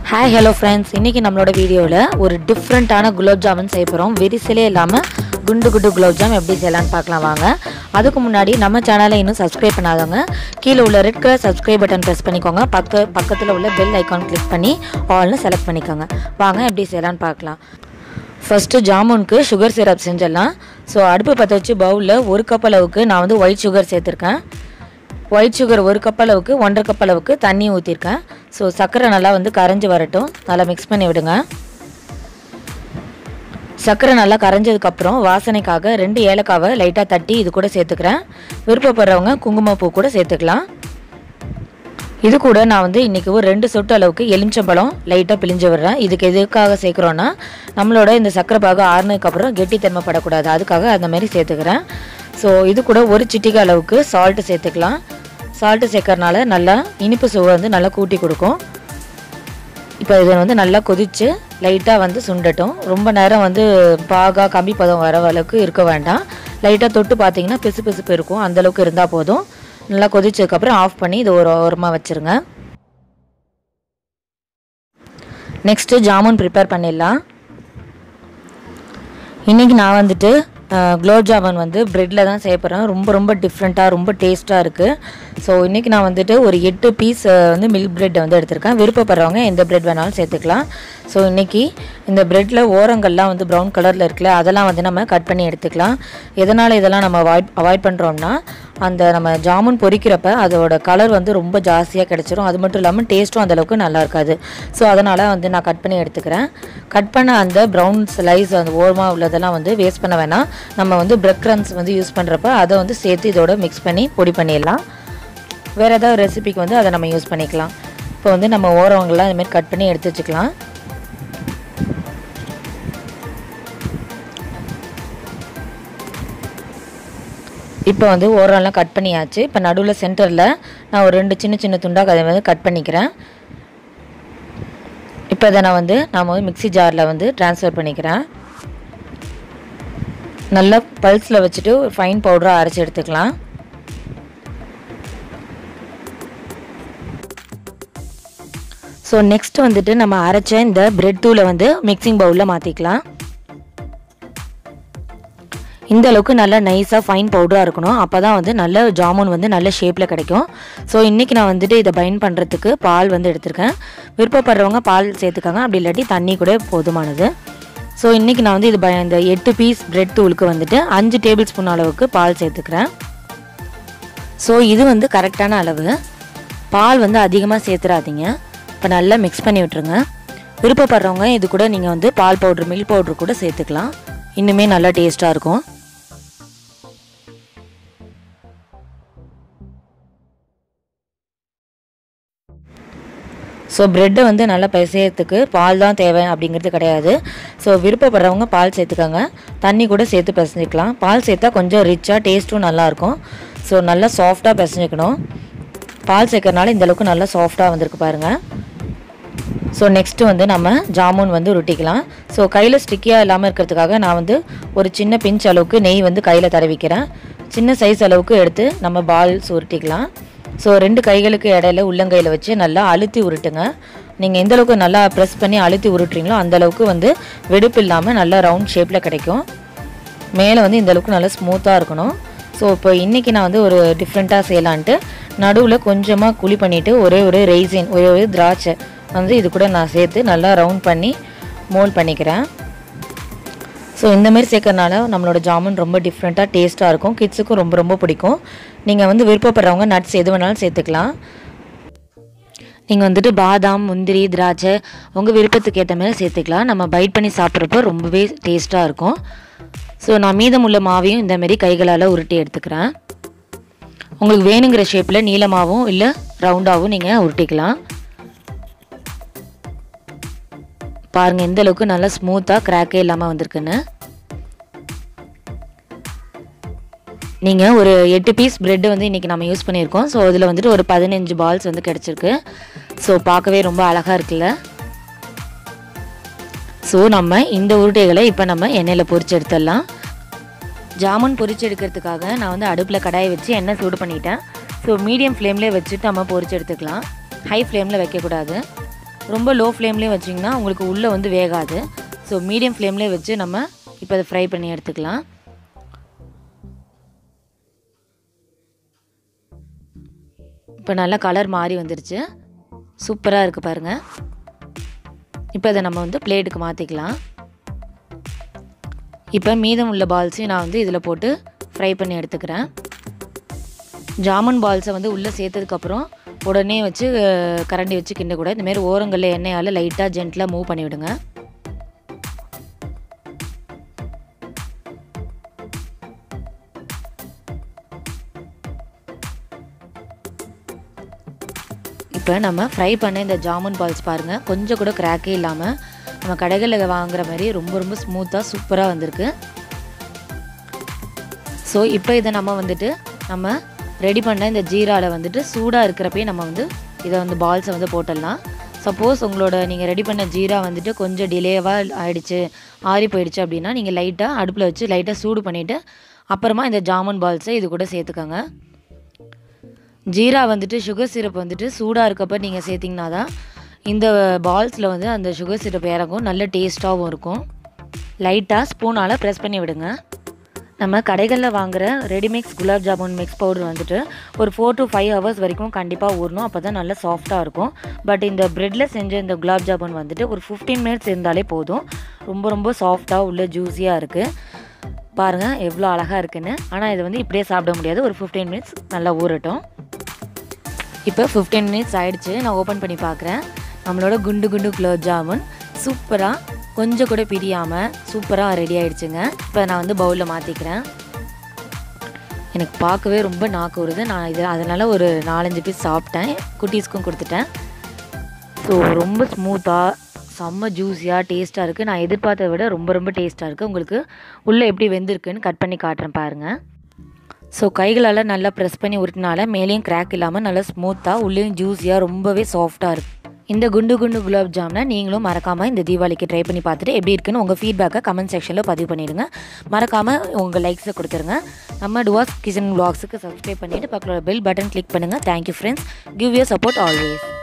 hi hello friends இன்றைக்கி நம்மளோட வீடியோவில் ஒரு டிஃப்ரெண்ட்டான குலோப் ஜாமுன் செய்ய போகிறோம் விரிசலே இல்லாமல் குண்டு குண்டு குலோப் ஜாம் எப்படி செய்யலாம்னு பார்க்கலாம் வாங்க அதுக்கு முன்னாடி நம்ம சேனலை இன்னும் சப்ஸ்கிரைப் பண்ணாதவங்க கீழே உள்ள red colour subscribe button press பண்ணிக்கோங்க பக்க பக்கத்தில் உள்ள பெல் ஐக்கான் கிளிக் பண்ணி ஆல்னு செலக்ட் பண்ணிக்கோங்க வாங்க எப்படி செய்யலாம்னு பார்க்கலாம் ஃபஸ்ட்டு ஜாமுனுக்கு சுகர் சிரப் செஞ்சிடலாம் ஸோ அடுப்பு பற்ற வச்சு பவுலில் ஒரு கப் அளவுக்கு நான் வந்து ஒயிட் சுகர் சேர்த்துருக்கேன் ஒயிட் சுகர் ஒரு கப் அளவுக்கு ஒன்றரை கப் அளவுக்கு தண்ணி ஊற்றிருக்கேன் ஸோ சர்க்கரை நல்லா வந்து கரைஞ்சி வரட்டும் நல்லா மிக்ஸ் பண்ணி விடுங்க சர்க்கரை நல்லா கரைஞ்சதுக்கப்புறம் வாசனைக்காக ரெண்டு ஏலக்காவை லைட்டாக தட்டி இது கூட சேர்த்துக்கிறேன் விருப்பப்படுறவங்க குங்குமப்பூ கூட சேர்த்துக்கலாம் இது கூட நான் வந்து இன்றைக்கி ஒரு ரெண்டு சொட்டு அளவுக்கு எலுமிச்சம்பழம் லைட்டாக பிழிஞ்சு விடுறேன் இதுக்கு எதுக்காக சேர்க்குறோன்னா நம்மளோட இந்த சர்க்கரை பாகம் ஆறுனதுக்கப்புறம் கெட்டித்தன்மை படக்கூடாது அதுக்காக அந்த மாதிரி சேர்த்துக்கிறேன் ஸோ இது கூட ஒரு சிட்டிகை அளவுக்கு சால்ட்டு சேர்த்துக்கலாம் சால்ட்டு சேர்க்கறனால நல்லா இனிப்பு சுவை வந்து நல்லா கூட்டி கொடுக்கும் இப்போ இதை வந்து நல்லா கொதித்து லைட்டாக வந்து சுண்டட்டும் ரொம்ப நேரம் வந்து பாகா கம்பி பதம் வர அளவுக்கு இருக்க வேண்டாம் லைட்டாக தொட்டு பார்த்தீங்கன்னா பிசு பிசுப்பு இருக்கும் அந்தளவுக்கு இருந்தால் போதும் நல்லா கொதிச்சதுக்கப்புறம் ஆஃப் பண்ணி இது ஒரு ஓரமாக வச்சுருங்க நெக்ஸ்ட்டு ஜாமுன் ப்ரிப்பேர் பண்ணிடலாம் இன்றைக்கி நான் வந்துட்டு குலோப் ஜாமுன் வந்து ப்ரெட்டில் தான் செய்ய போகிறேன் ரொம்ப ரொம்ப டிஃப்ரெண்ட்டாக ரொம்ப டேஸ்ட்டாக இருக்குது ஸோ இன்றைக்கி நான் வந்துட்டு ஒரு எட்டு பீஸ் வந்து மில்க் ப்ரெட் வந்து எடுத்திருக்கேன் விருப்பப்படுறவங்க எந்த ப்ரெட் வேணாலும் சேர்த்துக்கலாம் ஸோ இன்றைக்கி இந்த ப்ரெட்டில் ஓரங்கள்லாம் வந்து ப்ரௌன் கலரில் இருக்குல்ல அதெல்லாம் வந்து நம்ம கட் பண்ணி எடுத்துக்கலாம் எதனால் இதெல்லாம் நம்ம அவாய்ட் அவாய்ட் பண்ணுறோம்னா அந்த நம்ம ஜாமுன் பொரிக்கிறப்ப அதோட கலர் வந்து ரொம்ப ஜாஸ்தியாக கிடச்சிரும் அது மட்டும் இல்லாமல் டேஸ்ட்டும் அந்தளவுக்கு நல்லா இருக்காது ஸோ அதனால் வந்து நான் கட் பண்ணி எடுத்துக்கிறேன் கட் பண்ண அந்த ப்ரௌன் ஸ்லைஸ் அந்த ஓரமாக உள்ளதெல்லாம் வந்து வேஸ்ட் பண்ண வேணாம் நம்ம வந்து பிரெட் க்ரம்ஸ் வந்து யூஸ் பண்ணுறப்ப அதை வந்து சேர்த்து இதோட மிக்ஸ் பண்ணி பொடி பண்ணிடலாம் வேறு ஏதாவது ரெசிபிக்கு வந்து அதை நம்ம யூஸ் பண்ணிக்கலாம் இப்போ வந்து நம்ம ஓரவங்களாம் இதுமாரி கட் பண்ணி எடுத்து வச்சுக்கலாம் இப்போ வந்து ஓரம்லாம் கட் பண்ணியாச்சு இப்போ நடுவில் சென்டரில் நான் ஒரு ரெண்டு சின்ன சின்ன துண்டாக அதை வந்து கட் பண்ணிக்கிறேன் இப்போ இதை நான் வந்து நான் வந்து மிக்சி ஜாரில் வந்து ட்ரான்ஸ்ஃபர் பண்ணிக்கிறேன் நல்லா பல்ஸில் வச்சுட்டு ஃபைன் பவுடராக அரைச்சி எடுத்துக்கலாம் ஸோ நெக்ஸ்ட் வந்துட்டு நம்ம அரைச்ச இந்த பிரெட் தூளை வந்து மிக்சிங் பவுலில் மாற்றிக்கலாம் இந்த அளவுக்கு நல்லா நைஸாக ஃபைன் பவுடராக இருக்கணும் அப்போ தான் வந்து நல்ல ஜாமுன் வந்து நல்ல ஷேப்பில் கிடைக்கும் ஸோ இன்றைக்கி நான் வந்துட்டு இதை பைண்ட் பண்ணுறதுக்கு பால் வந்து எடுத்திருக்கேன் விருப்பப்படுறவங்க பால் சேர்த்துக்காங்க அப்படி இல்லாட்டி தண்ணி கூட போதுமானது ஸோ இன்றைக்கி நான் வந்து இது ப இந்த எட்டு பீஸ் பிரெட் தூளுக்கு வந்துட்டு அஞ்சு டேபிள் ஸ்பூன் அளவுக்கு பால் சேர்த்துக்கிறேன் ஸோ இது வந்து கரெக்டான அளவு பால் வந்து அதிகமாக சேர்த்துறாதீங்க இப்போ நல்லா மிக்ஸ் பண்ணி விட்டுருங்க விருப்பப்படுறவங்க இது கூட நீங்கள் வந்து பால் பவுட்ரு மில்க் பவுட்ரு கூட சேர்த்துக்கலாம் இன்னுமே நல்லா டேஸ்ட்டாக இருக்கும் ஸோ ப்ரெட்டை வந்து நல்லா பிசையறதுக்கு பால் தான் தேவை அப்படிங்கிறது கிடையாது ஸோ விருப்பப்படுறவங்க பால் சேர்த்துக்கோங்க தண்ணி கூட சேர்த்து பிசைஞ்சிக்கலாம் பால் சேர்த்தா கொஞ்சம் ரிச்சாக டேஸ்ட்டும் நல்லாயிருக்கும் ஸோ நல்லா சாஃப்டாக பிசைஞ்சிக்கணும் பால் சேர்க்கறனால இந்தளவுக்கு நல்லா சாஃப்டாக வந்திருக்கு பாருங்கள் ஸோ நெக்ஸ்ட்டு வந்து நம்ம ஜாமுன் வந்து உருட்டிக்கலாம் ஸோ கையில் ஸ்டிக்கியாக இல்லாமல் இருக்கிறதுக்காக நான் வந்து ஒரு சின்ன பிஞ்ச் அளவுக்கு நெய் வந்து கையில் தடவிக்கிறேன் சின்ன சைஸ் அளவுக்கு எடுத்து நம்ம பால்ஸ் உருட்டிக்கலாம் ஸோ ரெண்டு கைகளுக்கு இடையில உள்ளங்கையில் வச்சு நல்லா அழுத்தி உருட்டுங்க நீங்கள் எந்த அளவுக்கு நல்லா ப்ரெஸ் பண்ணி அழுத்தி உருட்டுறீங்களோ அந்தளவுக்கு வந்து வெடுப்பு இல்லாமல் நல்லா ரவுண்ட் ஷேப்பில் கிடைக்கும் மேலே வந்து இந்தளவுக்கு நல்லா ஸ்மூத்தாக இருக்கணும் ஸோ இப்போ இன்றைக்கி நான் வந்து ஒரு டிஃப்ரெண்ட்டாக செய்யலான்ட்டு நடுவில் கொஞ்சமாக குழி பண்ணிவிட்டு ஒரே ஒரு ரெய்சின் ஒரே ஒரு திராட்சை வந்து இது கூட நான் சேர்த்து நல்லா ரவுண்ட் பண்ணி மோல்ட் பண்ணிக்கிறேன் ஸோ இந்தமாரி சேர்க்கறனால நம்மளோட ஜாமுன் ரொம்ப டிஃப்ரெண்ட்டாக டேஸ்ட்டாக இருக்கும் கிட்ஸுக்கும் ரொம்ப ரொம்ப பிடிக்கும் நீங்கள் வந்து விருப்பப்படுறவங்க நட்ஸ் எது வேணாலும் சேர்த்துக்கலாம் நீங்கள் வந்துட்டு பாதாம் முந்திரி திராட்சை உங்கள் விருப்பத்துக்கு ஏற்ற மாதிரி சேர்த்துக்கலாம் நம்ம பைட் பண்ணி சாப்பிட்றப்ப ரொம்பவே டேஸ்ட்டாக இருக்கும் ஸோ நான் மீதமுள்ள மாவையும் இந்தமாரி கைகளால் உருட்டி எடுத்துக்கிறேன் உங்களுக்கு வேணுங்கிற ஷேப்பில் நீளமாகவும் இல்லை ரவுண்டாகவும் நீங்கள் உருட்டிக்கலாம் பாருங்கள் எந்த அளவுக்கு நல்லா ஸ்மூத்தாக கிராக்கே இல்லாமல் வந்திருக்குன்னு நீங்கள் ஒரு எட்டு பீஸ் ப்ரெட்டு வந்து இன்றைக்கி நம்ம யூஸ் பண்ணியிருக்கோம் ஸோ இதில் வந்துட்டு ஒரு பதினஞ்சு பால்ஸ் வந்து கிடச்சிருக்கு ஸோ பார்க்கவே ரொம்ப அழகாக இருக்குல்ல ஸோ நம்ம இந்த உருட்டைகளை இப்போ நம்ம எண்ணெயில் பொரிச்சு எடுத்துடலாம் ஜாமுன் பொரிச்சு எடுக்கிறதுக்காக நான் வந்து அடுப்பில் கடாயை வச்சு எண்ணெய் சூடு பண்ணிட்டேன் ஸோ மீடியம் ஃப்ளேம்லேயே வச்சுட்டு நம்ம பொரிச்சு எடுத்துக்கலாம் ஹை ஃப்ளேமில் வைக்கக்கூடாது ரொம்ப லோ ஃப்ளேம்லேயே வச்சிங்கன்னா உங்களுக்கு உள்ளே வந்து வேகாது ஸோ மீடியம் ஃப்ளேம்லேயே வச்சு நம்ம இப்போ அதை ஃப்ரை பண்ணி எடுத்துக்கலாம் இப்போ நல்லா கலர் மாறி வந்துருச்சு சூப்பராக இருக்குது பாருங்கள் இப்போ இதை நம்ம வந்து பிளேட்டுக்கு மாற்றிக்கலாம் இப்போ மீதம் உள்ள பால்ஸையும் நான் வந்து இதில் போட்டு ஃப்ரை பண்ணி எடுத்துக்கிறேன் ஜாமுன் பால்ஸை வந்து உள்ளே சேர்த்ததுக்கப்புறம் உடனே வச்சு அஹ், கரண்டி வச்சு கிண்டக்கூடாது இந்தமாரி ஓரங்களில் எண்ணெயால் லைட்டாக ஜென்டிலாக மூவ் பண்ணி விடுங்க இப்போ நம்ம ஃப்ரை பண்ண இந்த ஜாமுன் பால்ஸ் பாருங்கள் கொஞ்சம் கூட கிராக்கே இல்லாமல் நம்ம கடைகளில் வாங்குற மாதிரி ரொம்ப ரொம்ப ஸ்மூத்தாக சூப்பராக வந்திருக்கு ஸோ இப்போ இதை நம்ம வந்துட்டு நம்ம ரெடி பண்ண இந்த ஜீராவில் வந்துட்டு சூடாக இருக்கிறப்பயே நம்ம வந்து இதை வந்து பால்ஸை வந்து போட்டுடலாம் சப்போஸ் உங்களோட நீங்கள் ரெடி பண்ண ஜீரா வந்துட்டு கொஞ்சம் டிலேவாக ஆயிடுச்சு ஆறி போயிடுச்சு அப்படின்னா நீங்கள் லைட்டாக அடுப்பில் வச்சு லைட்டாக சூடு பண்ணிவிட்டு அப்புறமா இந்த ஜாமுன் பால்ஸை இது கூட சேர்த்துக்கோங்க ஜீரா வந்துட்டு சுகர் சிரப் வந்துட்டு சூடாக இருக்கப்ப நீங்கள் சேர்த்திங்கன்னா தான் இந்த பால்ஸில் வந்து அந்த சுகர் சிரப் இறங்கும் நல்ல டேஸ்ட்டாகவும் இருக்கும் லைட்டாக ஸ்பூனால் ப்ரெஸ் பண்ணி விடுங்க நம்ம கடைகளில் வாங்குற ready mix gulab jamun mix powder வந்துட்டு ஒரு ஃபோர் to ஃபைவ் ஹவர்ஸ் வரைக்கும் கண்டிப்பாக ஊறணும் அப்போ தான் நல்லா சாஃப்டாக இருக்கும் பட் இந்த ப்ரெட்டில் செஞ்ச இந்த குலாப் ஜாமுன் வந்துட்டு ஒரு ஃபிஃப்டீன் மினிட்ஸ் இருந்தாலே போதும் ரொம்ப ரொம்ப சாஃப்டாக உள்ள ஜூஸியாக இருக்குது பாருங்கள் எவ்வளோ அழகாக இருக்குன்னு ஆனால் இது வந்து இப்படியே சாப்பிட முடியாது ஒரு ஃபிஃப்டீன் மினிட்ஸ் நல்லா ஊறட்டும் இப்போ ஃபிஃப்டீன் மினிட்ஸ் ஆயிடுச்சு நான் ஓப்பன் பண்ணி பார்க்குறேன் நம்மளோட குண்டு குண்டு குலோப் ஜாமுன் சூப்பராக கொஞ்சம் கூட பிரியாமல் சூப்பராக ரெடி ஆயிடுச்சுங்க இப்போ நான் வந்து பவுலில் மாற்றிக்கிறேன் எனக்கு பார்க்கவே ரொம்ப நாக்கு வருது நான் இது அதனால் ஒரு நாலஞ்சு பீஸ் சாப்பிட்டேன் குட்டீஸ்க்கும் கொடுத்துட்டேன் ஸோ ரொம்ப ஸ்மூத்தாக செம்ம ஜூஸியாக டேஸ்ட்டாக இருக்குது நான் எதிர்பார்த்ததை விட ரொம்ப ரொம்ப டேஸ்ட்டாக இருக்குது உங்களுக்கு உள்ளே எப்படி வெந்திருக்குன்னு கட் பண்ணி காட்டுறேன் பாருங்கள் ஸோ கைகளால் நல்லா ப்ரெஸ் பண்ணி உருட்டினால மேலேயும் கிராக் இல்லாமல் நல்லா ஸ்மூத்தாக உள்ளேயும் ஜூஸியாக ரொம்பவே சாஃப்டாக இருக்குது இந்த குண்டு குண்டு குலாப் ஜாம்னை நீங்களும் மறக்காமல் இந்த தீபாவளிக்கு ட்ரை பண்ணி பார்த்துட்டு எப்படி இருக்குன்னு உங்கள் ஃபீட்பேக்கை கமெண்ட் செக்ஷனில் பதிவு பண்ணிடுங்க மறக்காமல் உங்கள் லைக்ஸை கொடுத்துருங்க நம்ம டுவாஸ் கிச்சன் vlogsக்கு சப்ஸ்கிரைப் பண்ணிவிட்டு பக்கத்தில் பெல் பட்டன் கிளிக் பண்ணுங்கள் thank you friends give your support always